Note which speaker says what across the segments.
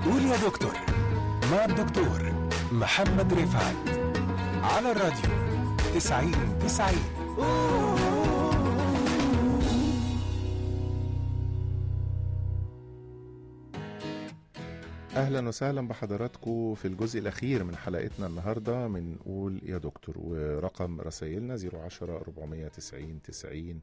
Speaker 1: قول يا دكتور مع الدكتور محمد رفعت على الراديو 90 90
Speaker 2: اهلا وسهلا بحضراتكم في الجزء الاخير من حلقتنا النهارده من قول يا دكتور ورقم رسائلنا 010 490 90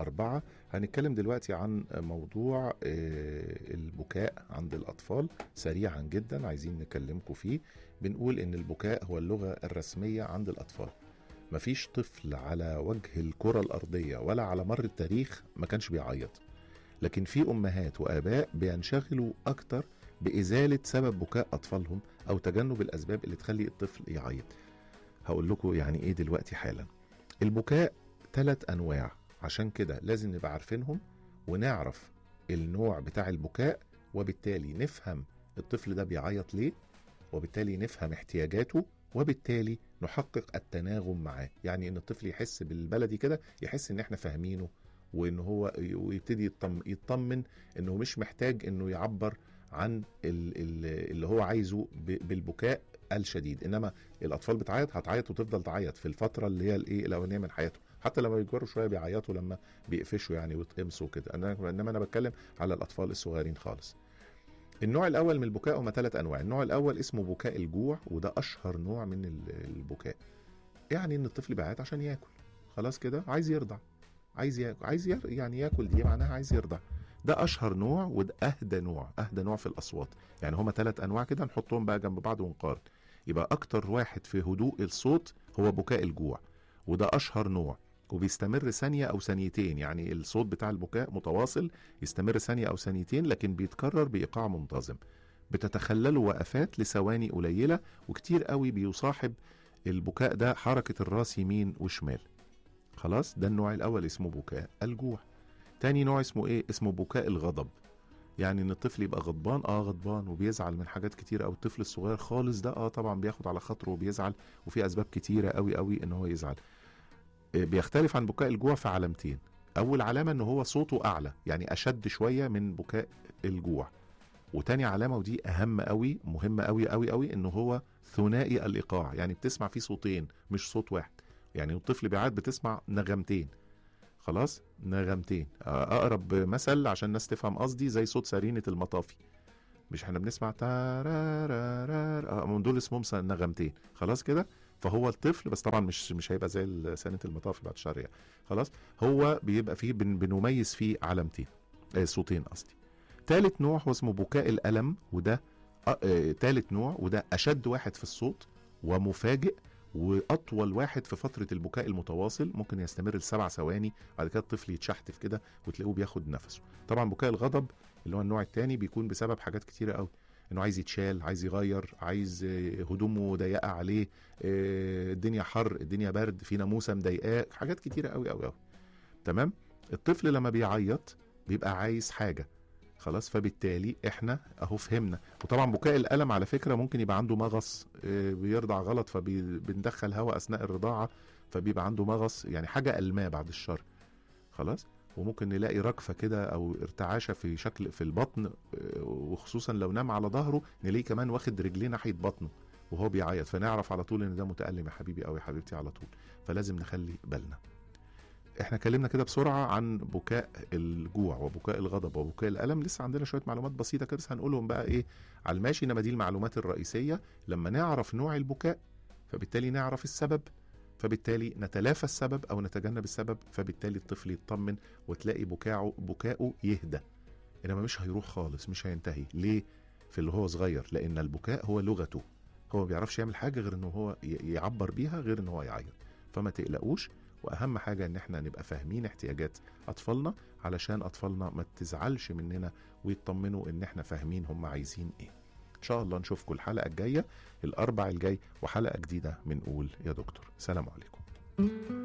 Speaker 2: 4 هنتكلم دلوقتي عن موضوع آه، البكاء عند الاطفال سريعا جدا عايزين نكلمكم فيه بنقول ان البكاء هو اللغه الرسميه عند الاطفال مفيش طفل على وجه الكره الارضيه ولا على مر التاريخ ما كانش بيعيط لكن في امهات واباء بينشغلوا اكتر بإزالة سبب بكاء أطفالهم أو تجنب الأسباب اللي تخلي الطفل يعيط هقول لكم يعني إيه دلوقتي حالا البكاء ثلاث أنواع عشان كده لازم نبقى عارفينهم ونعرف النوع بتاع البكاء وبالتالي نفهم الطفل ده بيعيط ليه وبالتالي نفهم احتياجاته وبالتالي نحقق التناغم معاه يعني ان الطفل يحس بالبلدي كده يحس ان احنا فاهمينه وان هو ويبتدي يطمن, يطمن انه مش محتاج انه يعبر عن ال- ال- اللي هو عايزه ب- بالبكاء الشديد انما الاطفال بتعيط هتعيط وتفضل تعيط في الفتره اللي هي الايه الاولانيه من حياتهم حتى لما بيكبروا شويه بيعيطوا لما بيقفشوا يعني ويتقمصوا كده أنا- انما انا بتكلم على الاطفال الصغيرين خالص النوع الاول من البكاء هما ثلاث انواع النوع الاول اسمه بكاء الجوع وده اشهر نوع من ال- البكاء يعني ان الطفل بيعيط عشان ياكل خلاص كده عايز يرضع عايز ياكل عايز ير... يعني ياكل دي معناها عايز يرضع ده اشهر نوع وده اهدى نوع اهدى نوع في الاصوات يعني هما ثلاث انواع كده نحطهم بقى جنب بعض ونقارن يبقى اكتر واحد في هدوء الصوت هو بكاء الجوع وده اشهر نوع وبيستمر ثانية أو ثانيتين يعني الصوت بتاع البكاء متواصل يستمر ثانية أو ثانيتين لكن بيتكرر بإيقاع منتظم بتتخلله وقفات لثواني قليلة وكتير قوي بيصاحب البكاء ده حركة الراس يمين وشمال خلاص ده النوع الأول اسمه بكاء الجوع تاني نوع اسمه ايه اسمه بكاء الغضب يعني ان الطفل يبقى غضبان اه غضبان وبيزعل من حاجات كتير او الطفل الصغير خالص ده اه طبعا بياخد على خاطره وبيزعل وفي اسباب كتيره قوي قوي ان هو يزعل آه، بيختلف عن بكاء الجوع في علامتين اول علامه ان هو صوته اعلى يعني اشد شويه من بكاء الجوع وتاني علامه ودي اهم قوي مهمه قوي قوي قوي ان هو ثنائي الايقاع يعني بتسمع فيه صوتين مش صوت واحد يعني الطفل بيعاد بتسمع نغمتين خلاص نغمتين آه، اقرب مثل عشان الناس تفهم قصدي زي صوت سرينه المطافي مش احنا بنسمع تارارارار اه من دول اسمهم س- نغمتين خلاص كده فهو الطفل بس طبعا مش مش هيبقى زي ال- سنه المطافي بعد الشر يعني خلاص هو بيبقى فيه بن بنميز فيه علامتين آه صوتين قصدي تالت نوع هو اسمه بكاء الالم وده آه آه تالت نوع وده اشد واحد في الصوت ومفاجئ واطول واحد في فتره البكاء المتواصل ممكن يستمر لسبع ثواني بعد كده الطفل يتشحتف كده وتلاقوه بياخد نفسه طبعا بكاء الغضب اللي هو النوع الثاني بيكون بسبب حاجات كتيره قوي انه عايز يتشال عايز يغير عايز آه، هدومه ضيقه عليه آه، الدنيا حر الدنيا برد في ناموسه مضايقاه حاجات كتيره قوي قوي قوي تمام الطفل لما بيعيط بيبقى عايز حاجه خلاص فبالتالي احنا اهو فهمنا وطبعا بكاء الالم على فكره ممكن يبقى عنده مغص آه، بيرضع غلط فبندخل هواء اثناء الرضاعه فبيبقى عنده مغص يعني حاجه الماه بعد الشر خلاص وممكن نلاقي ركفه كده او ارتعاشه في شكل في البطن آه، وخصوصا لو نام على ظهره نلاقيه كمان واخد رجليه ناحيه بطنه وهو بيعيط فنعرف على طول ان ده متالم يا حبيبي او يا حبيبتي على طول فلازم نخلي بالنا احنا اتكلمنا كده بسرعه عن بكاء الجوع وبكاء الغضب وبكاء الالم لسه عندنا شويه معلومات بسيطه كده بس هنقولهم بقى ايه على الماشي انما دي المعلومات الرئيسيه لما نعرف نوع البكاء فبالتالي نعرف السبب فبالتالي نتلافى السبب او نتجنب السبب فبالتالي الطفل يطمن وتلاقي بكاؤه بكاؤه يهدى انما مش هيروح خالص مش هينتهي ليه في اللي هو صغير لان البكاء هو لغته هو ما بيعرفش يعمل حاجه غير ان هو ي- يعبر بيها غير ان هو يعيط فما تقلقوش واهم حاجه ان احنا نبقى فاهمين احتياجات اطفالنا علشان اطفالنا ما تزعلش مننا ويطمنوا ان احنا فاهمين هم عايزين ايه ان شاء الله نشوفكم الحلقه الجايه الاربع الجاي وحلقه جديده من قول يا دكتور سلام عليكم